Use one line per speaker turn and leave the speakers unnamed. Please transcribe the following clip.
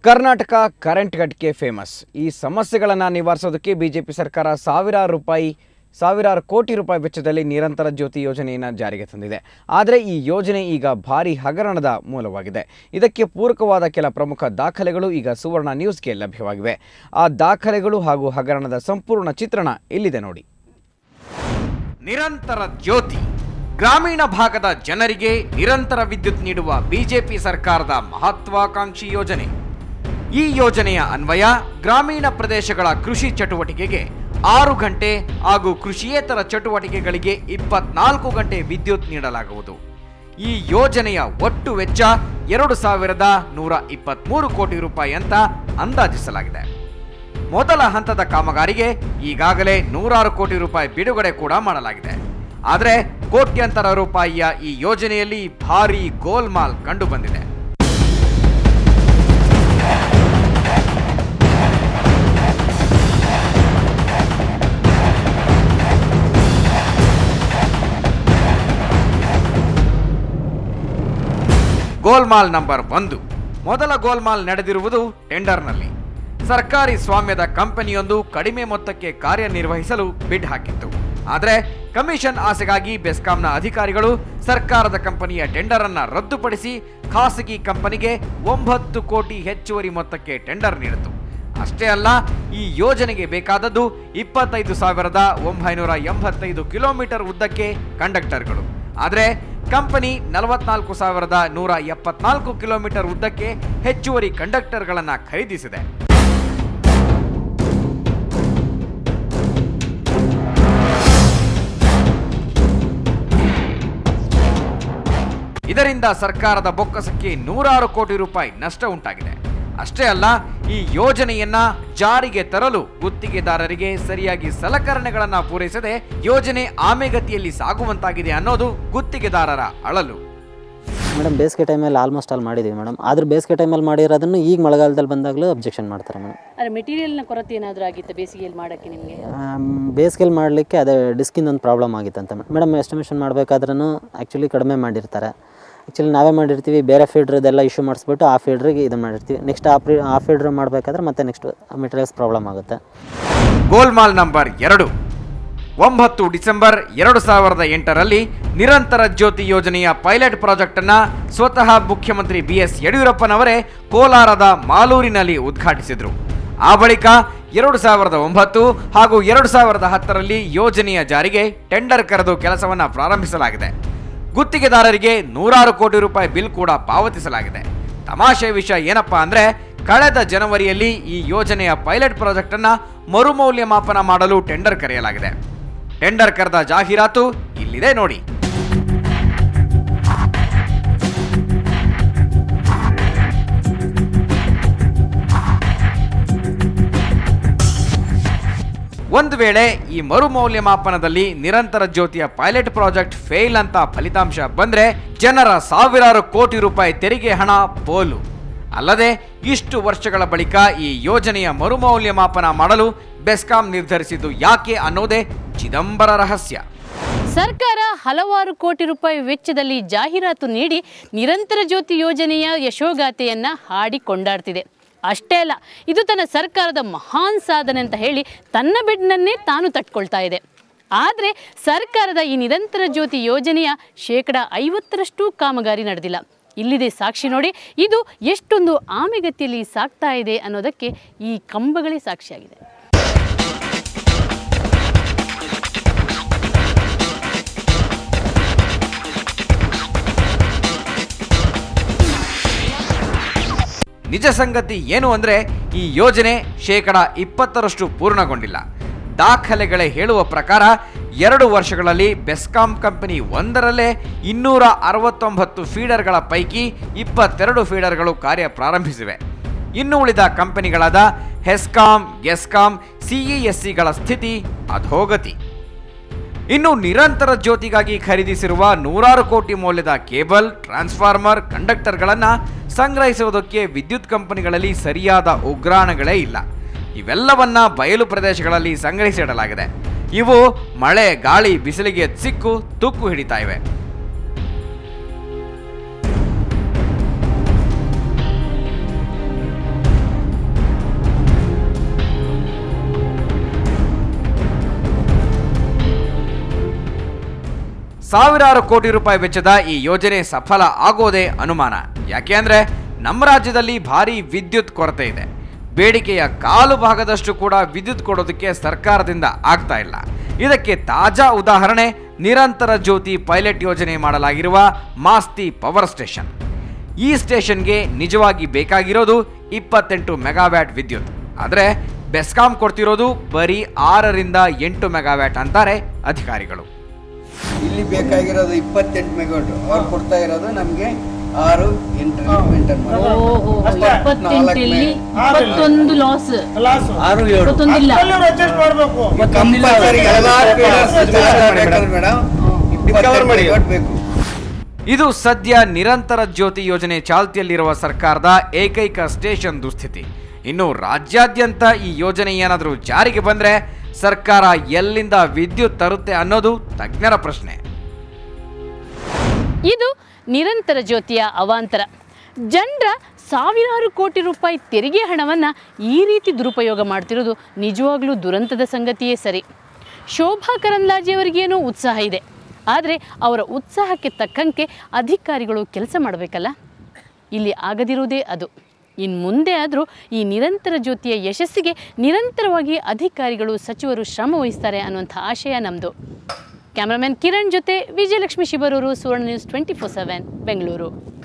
Karnataka current ಘಟಕೆ famous ಈ ಸಮಸ್ಯೆಗಳನ್ನು ನಿವಾರಿಸೋದಕ್ಕೆ BJP ಸರ್ಕಾರ ಸಾವಿರಾರು ರೂಪಾಯಿ ಸಾವಿರಾರು ಕೋಟಿ ರೂಪಾಯಿ ವೆಚ್ಚದಲ್ಲಿ ನಿರಂತರ ಜ್ಯೋತಿ ಯೋಜನೆಯನ್ನು ಜಾರಿಗೆ ತಂದಿದೆ ಆದರೆ ಈ ಯೋಜನೆ ಈಗ ಭಾರಿ ಹಗರಣದ ಮೂಲವಾಗಿದೆ ಇದಕ್ಕೆ ಪೂರಕವಾದ ಕೆಲ ಪ್ರಮುಖ ದಾಖಲೆಗಳು ಈಗ ಸುವರ್ಣ ನ್ಯೂಸ್ಗೆ ಲಭ್ಯವಾಗಿವೆ ಆ ದಾಖಲೆಗಳು ಹಾಗೂ ಹಗರಣದ ಸಂಪೂರ್ಣ ಚಿತ್ರಣ ಇಲ್ಲಿದೆ ನೋಡಿ
ನಿರಂತರ ಜ್ಯೋತಿ ಗ್ರಾಮೀಣ ಭಾಗದ ಜನರಿಗೆ ನಿರಂತರ ವಿದ್ಯುತ್ ನೀಡುವ ಬಿಜೆಪಿ ಸರ್ಕಾರದ ಮಹತ್ವಾಕಾಂಕ್ಷಿ ಯೋಜನೆ ಈ ಯೋಜನೆಯ ಅನ್ವಯ ಗ್ರಾಮೀಣ ಪ್ರದೇಶಗಳ ಕೃಷಿ ಚಟುವಟಿಕೆಗೆ ಆರು ಗಂಟೆ ಹಾಗೂ ಕೃಷಿಯೇತರ ಚಟುವಟಿಕೆಗಳಿಗೆ ಇಪ್ಪತ್ನಾಲ್ಕು ಗಂಟೆ ವಿದ್ಯುತ್ ನೀಡಲಾಗುವುದು ಈ ಯೋಜನೆಯ ಒಟ್ಟು ವೆಚ್ಚ ಎರಡು ಸಾವಿರದ ನೂರ ಇಪ್ಪತ್ತ್ಮೂರು ಕೋಟಿ ರೂಪಾಯಿ ಅಂತ ಅಂದಾಜಿಸಲಾಗಿದೆ ಮೊದಲ ಹಂತದ ಕಾಮಗಾರಿಗೆ ಈಗಾಗಲೇ ನೂರಾರು ಕೋಟಿ ರೂಪಾಯಿ ಬಿಡುಗಡೆ ಕೂಡ ಮಾಡಲಾಗಿದೆ ಆದರೆ ಕೋಟ್ಯಂತರ ರೂಪಾಯಿಯ ಈ ಯೋಜನೆಯಲ್ಲಿ ಭಾರೀ ಗೋಲ್ಮಾಲ್ ಕಂಡುಬಂದಿದೆ ಗೋಲ್ಮಾಲ್ ನಂಬರ್ ಒಂದು ಮೊದಲ ಗೋಲ್ಮಾಲ್ ನಡೆದಿರುವುದು ಟೆಂಡರ್ನಲ್ಲಿ ಸರ್ಕಾರಿ ಸ್ವಾಮ್ಯದ ಕಂಪನಿಯೊಂದು ಕಡಿಮೆ ಮೊತ್ತಕ್ಕೆ ಕಾರ್ಯನಿರ್ವಹಿಸಲು ಬಿಡ್ ಹಾಕಿತ್ತು ಆದರೆ ಕಮಿಷನ್ ಆಸೆಗಾಗಿ ಬೆಸ್ಕಾಂನ ಅಧಿಕಾರಿಗಳು ಸರ್ಕಾರದ ಕಂಪನಿಯ ಟೆಂಡರ್ ಅನ್ನ ರದ್ದುಪಡಿಸಿ ಖಾಸಗಿ ಕಂಪನಿಗೆ ಒಂಬತ್ತು ಕೋಟಿ ಹೆಚ್ಚುವರಿ ಮೊತ್ತಕ್ಕೆ ಟೆಂಡರ್ ನೀಡಿತು ಅಷ್ಟೇ ಅಲ್ಲ ಈ ಯೋಜನೆಗೆ ಬೇಕಾದದ್ದು ಇಪ್ಪತ್ತೈದು ಸಾವಿರದ ಒಂಬೈನೂರ ಎಂಬತ್ತೈದು ಕಿಲೋಮೀಟರ್ ಉದ್ದಕ್ಕೆ ಕಂಡಕ್ಟರ್ಗಳು ಆದರೆ ಕಂಪನಿ ನಲವತ್ನಾಲ್ಕು ಸಾವಿರದ ನೂರ ಎಪ್ಪತ್ನಾಲ್ಕು ಕಿಲೋಮೀಟರ್ ಉದ್ದಕ್ಕೆ ಹೆಚ್ಚುವರಿ ಕಂಡಕ್ಟರ್ಗಳನ್ನು ಖರೀದಿಸಿದೆ ಇದರಿಂದ ಸರ್ಕಾರದ ಬೊಕ್ಕಸಕ್ಕೆ ನೂರಾರು ಕೋಟಿ ರೂಪಾಯಿ ನಷ್ಟ ಉಂಟಾಗಿದೆ ಅಷ್ಟೇ ಅಲ್ಲ ಈ ಯೋಜನೆಯನ್ನ ಜಾರಿಗೆ ತರಲು ಗುತ್ತಿಗೆದಾರರಿಗೆ ಸರಿಯಾಗಿ ಸಲಕರಣೆಗಳನ್ನ ಪೂರೈಸದೆ ಯೋಜನೆ ಆಮೆಗತಿಯಲ್ಲಿ ಸಾಗುವಂತಾಗಿದೆ ಅನ್ನೋದು ಗುತ್ತಿಗೆದಾರರ ಅಳಲು
ಮೇಡಮ್ ಬೇಸಿಗೆ ಟೈಮಲ್ಲಿ ಆಲ್ಮೋಸ್ಟ್ ಆಲ್ ಮಾಡಿದ್ದೀವಿ ಮೇಡಮ್ ಆದ್ರೆ ಬೇಸಿಗೆ ಟೈಮಲ್ಲಿ ಮಾಡಿರೋದನ್ನು ಈಗ ಮಳೆಗಾಲದಲ್ಲಿ ಬಂದಾಗಲೂ ಅಬ್ಜೆಕ್ಷನ್ ಮಾಡ್ತಾರೆ ಮೇಡಮ್
ಅರೆ ಮೆಟೀರಿಯಲ್ನ ಕೊರತೆ ಏನಾದರೂ ಆಗಿತ್ತು ಬೇಸಿಗೆಯಲ್ಲಿ ಮಾಡೋಕ್ಕೆ ನಿಮಗೆ
ಬೇಸಿಗೆಯಲ್ಲಿ ಮಾಡಲಿಕ್ಕೆ ಅದೇ ಡಿಸ್ಕಿಂದ ಒಂದು ಪ್ರಾಬ್ಲಮ್ ಆಗಿತ್ತಂತೆ ಮೇಡಮ್ ಎಸ್ಟಿಮೇಷನ್ ಮಾಡಬೇಕಾದ್ರೂ ಆ್ಯಕ್ಚುಲಿ ಕಡಿಮೆ ಮಾಡಿರ್ತಾರೆ ಆ್ಯಕ್ಚುಲಿ ನಾವೇ ಮಾಡಿರ್ತೀವಿ ಬೇರೆ ಫೀಡ್ರದೆಲ್ಲ ಇಶ್ಯೂ ಮಾಡಿಸ್ಬಿಟ್ಟು ಆ ಫೀಡ್ರಿಗೆ ಇದು ಮಾಡಿರ್ತೀವಿ ನೆಕ್ಸ್ಟ್ ಆ ಫ್ರೀ ಆ ಫೀಡ್ರ್ ಮಾಡಬೇಕಾದ್ರೆ ಮತ್ತೆ ನೆಕ್ಸ್ಟ್ ಮೆಟೀರಿಯಲ್ಸ್ ಪ್ರಾಬ್ಲಮ್ ಆಗುತ್ತೆ
ಗೋಲ್ಮಾಲ್ ನಂಬರ್ ಎರಡು ಒಂಬತ್ತು ಡಿಸೆಂಬರ್ ಎರಡು ಸಾವಿರದ ಎಂಟರಲ್ಲಿ ನಿರಂತರ ಜ್ಯೋತಿ ಯೋಜನೆಯ ಪೈಲಟ್ ಪ್ರಾಜೆಕ್ಟ್ ಅನ್ನ ಸ್ವತಃ ಮುಖ್ಯಮಂತ್ರಿ ಬಿ ಎಸ್ ಯಡಿಯೂರಪ್ಪನವರೇ ಕೋಲಾರದ ಮಾಲೂರಿನಲ್ಲಿ ಉದ್ಘಾಟಿಸಿದರು ಆ ಬಳಿಕ ಎರಡು ಸಾವಿರದ ಒಂಬತ್ತು ಹಾಗೂ ಎರಡು ಸಾವಿರದ ಹತ್ತರಲ್ಲಿ ಯೋಜನೆಯ ಜಾರಿಗೆ ಟೆಂಡರ್ ಕರೆದು ಕೆಲಸವನ್ನು ಪ್ರಾರಂಭಿಸಲಾಗಿದೆ ಗುತ್ತಿಗೆದಾರರಿಗೆ ನೂರಾರು ಕೋಟಿ ರೂಪಾಯಿ ಬಿಲ್ ಕೂಡ ಪಾವತಿಸಲಾಗಿದೆ ತಮಾಷೆ ವಿಷಯ ಏನಪ್ಪಾ ಅಂದ್ರೆ ಕಳೆದ ಜನವರಿಯಲ್ಲಿ ಈ ಯೋಜನೆಯ ಪೈಲಟ್ ಪ್ರಾಜೆಕ್ಟ್ ಅನ್ನ ಮರುಮೌಲ್ಯಮಾಪನ ಮಾಡಲು ಟೆಂಡರ್ ಕರೆಯಲಾಗಿದೆ ಟೆಂಡರ್ ಕರೆದ ಜಾಹೀರಾತು ಇಲ್ಲಿದೆ ನೋಡಿ ಒಂದು ವೇಳೆ ಈ ಮರುಮೌಲ್ಯಮಾಪನದಲ್ಲಿ ನಿರಂತರ ಜ್ಯೋತಿಯ ಪೈಲಟ್ ಪ್ರಾಜೆಕ್ಟ್ ಫೇಲ್ ಅಂತ ಫಲಿತಾಂಶ ಬಂದ್ರೆ ಜನರ ಸಾವಿರಾರು ಕೋಟಿ ರೂಪಾಯಿ ತೆರಿಗೆ ಹಣ ಪೋಲು ಅಲ್ಲದೆ ಇಷ್ಟು ವರ್ಷಗಳ ಬಳಿಕ ಈ ಯೋಜನೆಯ ಮರುಮೌಲ್ಯಮಾಪನ ಮಾಡಲು ಬೆಸ್ಕಾಂ ನಿರ್ಧರಿಸಿದ್ದು ಯಾಕೆ ಅನ್ನೋದೇ ಚಿದಂಬರ ರಹಸ್ಯ
ಸರ್ಕಾರ ಹಲವಾರು ಕೋಟಿ ರೂಪಾಯಿ ವೆಚ್ಚದಲ್ಲಿ ಜಾಹೀರಾತು ನೀಡಿ ನಿರಂತರ ಜ್ಯೋತಿ ಯೋಜನೆಯ ಯಶೋಗಾಥೆಯನ್ನ ಹಾಡಿ ಕೊಂಡಾಡ್ತಿದೆ ಅಷ್ಟೇ ಅಲ್ಲ ಇದು ತನ್ನ ಸರ್ಕಾರದ ಮಹಾನ್ ಸಾಧನೆ ಅಂತ ಹೇಳಿ ತನ್ನ ಬೆಡ್ನನ್ನೇ ತಾನು ತಟ್ಕೊಳ್ತಾ ಇದೆ ಆದರೆ ಸರ್ಕಾರದ ಈ ನಿರಂತರ ಜ್ಯೋತಿ ಯೋಜನೆಯ ಶೇಕಡ ಐವತ್ತರಷ್ಟು ಕಾಮಗಾರಿ ನಡೆದಿಲ್ಲ ಇಲ್ಲಿದೆ ಸಾಕ್ಷಿ ನೋಡಿ ಇದು ಎಷ್ಟೊಂದು ಆಮೆಗತಿಯಲ್ಲಿ ಸಾಗ್ತಾ ಇದೆ ಅನ್ನೋದಕ್ಕೆ ಈ ಕಂಬಗಳೇ ಸಾಕ್ಷಿಯಾಗಿದೆ
ನಿಜ ಸಂಗತಿ ಏನು ಅಂದ್ರೆ ಈ ಯೋಜನೆ ಶೇಕಡ ಇಪ್ಪತ್ತರಷ್ಟು ಪೂರ್ಣಗೊಂಡಿಲ್ಲ ದಾಖಲೆಗಳೇ ಹೇಳುವ ಪ್ರಕಾರ ಎರಡು ವರ್ಷಗಳಲ್ಲಿ ಬೆಸ್ಕಾಂ ಕಂಪನಿ ಒಂದರಲ್ಲೇ ಇನ್ನೂರ ಅರವತ್ತೊಂಬತ್ತು ಫೀಡರ್ಗಳ ಪೈಕಿ ಇಪ್ಪತ್ತೆರಡು ಫೀಡರ್ಗಳು ಕಾರ್ಯ ಪ್ರಾರಂಭಿಸಿವೆ ಇನ್ನು ಉಳಿದ ಕಂಪನಿಗಳಾದ ಹೆಸ್ಕಾಂ ಗೆಸ್ಕಾಂ ಸಿಇಎಸ್ಸಿಗಳ ಸ್ಥಿತಿ ಅಧೋಗತಿ ಇನ್ನು ನಿರಂತರ ಜ್ಯೋತಿಗಾಗಿ ಖರೀದಿಸಿರುವ ನೂರಾರು ಕೋಟಿ ಮೌಲ್ಯದ ಕೇಬಲ್ ಟ್ರಾನ್ಸ್ಫಾರ್ಮರ್ ಕಂಡಕ್ಟರ್ಗಳನ್ನು ಸಂಗ್ರಹಿಸುವುದಕ್ಕೆ ವಿದ್ಯುತ್ ಕಂಪನಿಗಳಲ್ಲಿ ಸರಿಯಾದ ಉಗ್ರಾಣಗಳೇ ಇಲ್ಲ ಇವೆಲ್ಲವನ್ನ ಬಯಲು ಪ್ರದೇಶಗಳಲ್ಲಿ ಸಂಗ್ರಹಿಸಿಡಲಾಗಿದೆ ಇವು ಮಳೆ ಗಾಳಿ ಬಿಸಿಲಿಗೆ ಸಿಕ್ಕು ತುಕ್ಕು ಹಿಡಿತಾ ಇವೆ ಸಾವಿರಾರು ಕೋಟಿ ರೂಪಾಯಿ ವೆಚ್ಚದ ಈ ಯೋಜನೆ ಸಫಲ ಆಗೋದೇ ಅನುಮಾನ ಯಾಕೆ ಅಂದ್ರೆ ನಮ್ಮ ರಾಜ್ಯದಲ್ಲಿ ಭಾರಿ ವಿದ್ಯುತ್ ಕೊರತೆ ಇದೆ ಬೇಡಿಕೆಯ ಕಾಲು ಭಾಗದಷ್ಟು ಕೂಡ ವಿದ್ಯುತ್ ಕೊಡೋದಕ್ಕೆ ಸರ್ಕಾರದಿಂದ ಆಗ್ತಾ ಇಲ್ಲ ಇದಕ್ಕೆ ತಾಜಾ ಉದಾಹರಣೆ ನಿರಂತರ ಜ್ಯೋತಿ ಪೈಲಟ್ ಯೋಜನೆ ಮಾಡಲಾಗಿರುವ ಮಾಸ್ತಿ ಪವರ್ ಸ್ಟೇಷನ್ ಈ ಸ್ಟೇಷನ್ಗೆ ನಿಜವಾಗಿ ಬೇಕಾಗಿರೋದು ಇಪ್ಪತ್ತೆಂಟು ಮೆಗಾವ್ಯಾಟ್ ವಿದ್ಯುತ್ ಆದರೆ ಬೆಸ್ಕಾಂ ಕೊಡ್ತಿರೋದು ಬರೀ ಆರರಿಂದ ಎಂಟು ಮೆಗಾವ್ಯಾಟ್ ಅಂತಾರೆ ಅಧಿಕಾರಿಗಳು
ಇಲ್ಲಿ ಬೇಕಾಗಿರೋದು ಇಪ್ಪತ್ತೆಂಟು ಮೆಗಾಟ್ ಅವ್ರು ಕೊಡ್ತಾ ಇರೋದು ನಮಗೆ ಆರು ಎಂಟು ಮೇಂಟೈನ್ ಮಾಡಿ
ಓಹೋ ಇಪ್ಪತ್ತೆಂಟಲ್ಲಿ ಇಪ್ಪತ್ತೊಂದು ಲಾಸ್
ಆರು ಏಳು
ಇಪ್ಪತ್ತೊಂದಿಲ್ಲ
ಕಂಪಲ್ಸರಿ ಎಲ್ಲ ಫೀಡರ್ಸ್ ಮೇಡಮ್ ಇಪ್ಪತ್ತೆಂಟು ಮೆಗಾಟ್ ಬೇಕು
ಇದು ಸದ್ಯ ನಿರಂತರ ಜ್ಯೋತಿ ಯೋಜನೆ ಚಾಲ್ತಿಯಲ್ಲಿರುವ ಸರ್ಕಾರದ ಏಕೈಕ ಸ್ಟೇಷನ್ ದುಸ್ಥಿತಿ ಇನ್ನು ರಾಜ್ಯಾದ್ಯಂತ ಈ ಯೋಜನೆ ಏನಾದರೂ ಜಾರಿಗೆ ಬಂದ್ರೆ ಸರ್ಕಾರ ಎಲ್ಲಿಂದ ವಿದ್ಯುತ್ ತರುತ್ತೆ ಅನ್ನೋದು ತಜ್ಞರ ಪ್ರಶ್ನೆ
ಇದು ನಿರಂತರ ಜ್ಯೋತಿಯ ಅವಾಂತರ ಜನರ ಸಾವಿರಾರು ಕೋಟಿ ರೂಪಾಯಿ ತೆರಿಗೆ ಹಣವನ್ನು ಈ ರೀತಿ ದುರುಪಯೋಗ ಮಾಡ್ತಿರೋದು ನಿಜವಾಗ್ಲೂ ದುರಂತದ ಸಂಗತಿಯೇ ಸರಿ ಶೋಭಾ ಕರಂದ್ಲಾಜೆಯವರಿಗೇನೋ ಉತ್ಸಾಹ ಇದೆ ಆದರೆ ಅವರ ಉತ್ಸಾಹಕ್ಕೆ ತಕ್ಕಂತೆ ಅಧಿಕಾರಿಗಳು ಕೆಲಸ ಮಾಡಬೇಕಲ್ಲ ಇಲ್ಲಿ ಆಗದಿರುವುದೇ ಅದು ಇನ್ನು ಮುಂದೆ ಆದರೂ ಈ ನಿರಂತರ ಜ್ಯೋತಿಯ ಯಶಸ್ಸಿಗೆ ನಿರಂತರವಾಗಿ ಅಧಿಕಾರಿಗಳು ಸಚಿವರು ಶ್ರಮ ವಹಿಸ್ತಾರೆ ಅನ್ನುವಂಥ ಆಶಯ ನಮ್ಮದು ಕ್ಯಾಮ್ರಾಮನ್ ಕಿರಣ್ ಜೊತೆ Vijayalakshmi Shibarur Suvarna news twenty four seven Bengaluru